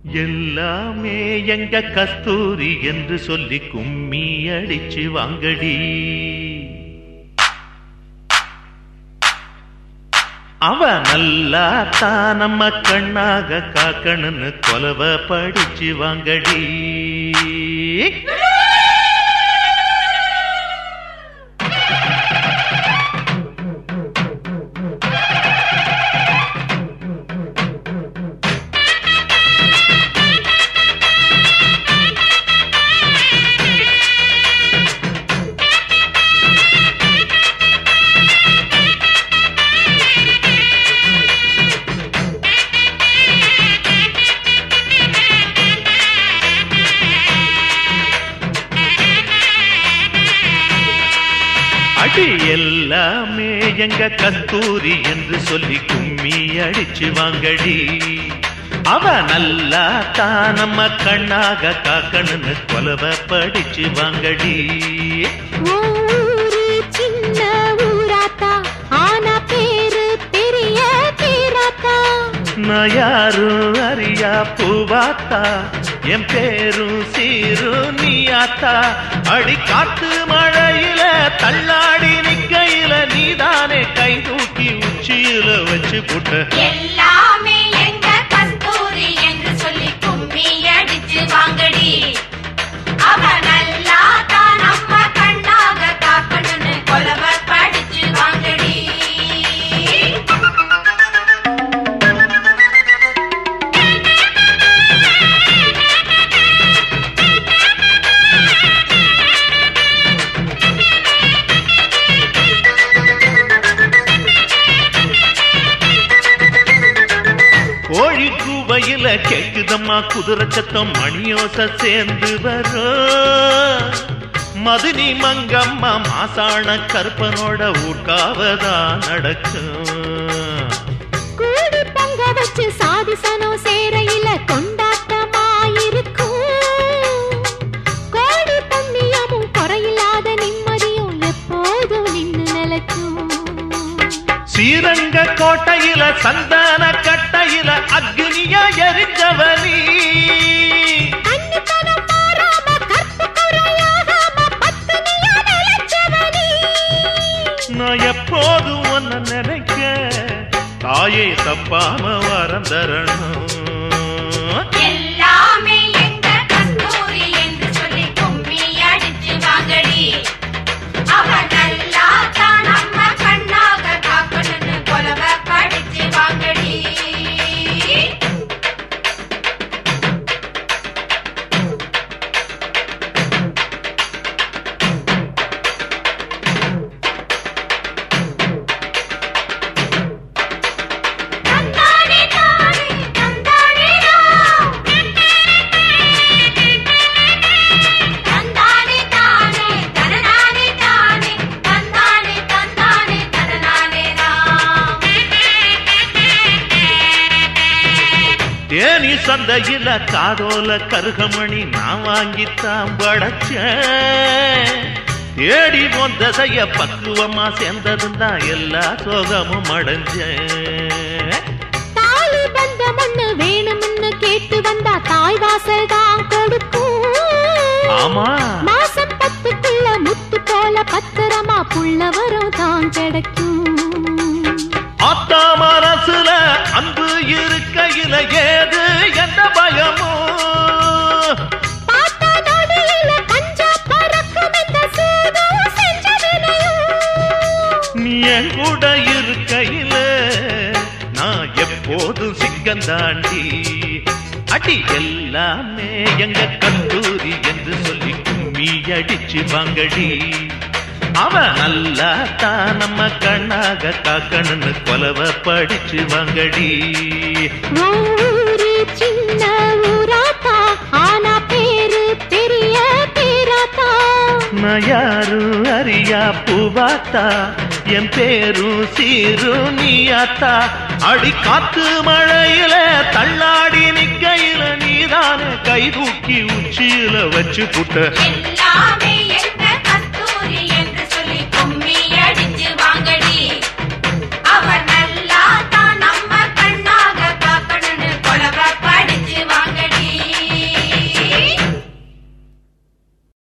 எல்லாமே எங்க கஸ்தூரி என்று சொல்லி கும்மி அடிச்சு வாங்கடி அவ நல்லா தான் நம்ம கண்ணாக காக்கணும்னு கொலவ படிச்சு வாங்கடி அடி எல்லாமே எங்க கஸ்தூரி என்று சொல்லி கும்மி அடிச்சு வாங்கடி அவ நல்லா தான் நம்ம கண்ணாக காக்கணும்னு கொலவ படிச்சு வாங்கடி ஊரு சின்ன ஊராத்தா ஆனா பேரு பெரிய பேராத்தா நான் யாரும் அறியா பூவாத்தா என் பேரும் சீரும் நீயாத்தா அடி காத்து மழையில தள்ளாடி நிக்கையில நீதானே கை தூக்கி உச்சியில வச்சு புட்ட எல்லாமே எங்க கஸ்தூரி என்று சொல்லி கும்மி அடிச்சு வாங்கடி அவ நல்லா தான் நம்ம கண்ணாக காக்கணும்னு கொலவ படிச்சு வாங்கடி கோழி கூவையில கேக்குதம்மா குதிரை சத்தம் மணியோச சேர்ந்து வரும் மதுனி மங்கம்மா மாசாண கற்பனோட ஊர்காவதா நடக்கும் கூடி பொங்க வச்சு சாதிசனம் சேரையில கொண்டாட்டமாயிருக்கும் கோடி புண்ணியமும் குறையில்லாத நிம்மதியும் எப்போதும் நின்னு நிலைக்கும் ஸ்ரீரங்க கோட்டையில சந்தன கட்டையில அக்னிய எரிஞ்சவனி கன்னித்தனம் மாறாம கற்பு குறையாகாம பத்தினியா நிலைச்சவனே. நான் எப்போதும் ஒன்ன நினைக்க தாயை தப்பாம வரம் தரணும் எல்லாமே எங்க கஸ்தூரி என்று சொல்லி கும்மி அடிச்சு வாங்கடி அவ நல்லா தான் நம்ம கண்ணாக காக்கணும்னு கொலவ படிச்சு வாங்கடி தந்தானே தானே தந்தானே தந்தானே தானே தனநானே தானே தந்தானே தந்தானே தனநானே தேனி சந்தையில காதோல கருகமணி நான் வாங்கித்தான் படைச்சேன் தேடி வந்ததைய பக்குவமா சேர்ந்ததுதான் எல்லா சோகமும் அடைஞ்சேன் தாலி பந்தம் ஒண்ணு வேணும்னு கேட்டு வந்தா தாய் வாசல் தான் கொடுக்கும் ஆமா மாசம் பத்துக்குள்ள முத்து போல பத்திரமா புள்ள வரும் தான் கிடைக்கும் ஆத்தா மனசுல அன்பு இருக்கையில ஏது எந்த பயமும் பார்த்தா நொடியில பஞ்சா பறக்கும் இந்த சூதும் செஞ்ச வினையும். நீ என் கூட இருக்கையில நான் எப்போதும் சிங்கந்தாண்டி அடி எல்லாமே எங்க கல்லூரி என்று சொல்லி கும்மி அடிச்சு வாங்கடி அவன் நல்லா தான் நம்ம கண்ணாக காக்கணும்னு கொலவ படிச்சு வாங்கடி ஊரு சின்ன ஊராத்தா ஆனா பேரு பெரிய பேராத்தா நான் யாரும் அறியா பூவாத்தா என் பேரும் சீரும் நீயாத்தா அடி காத்து மழையில தள்ளாடி நிக்கையில நீதானே கை தூக்கி உச்சியில வச்சு புட்ட எல்லாமே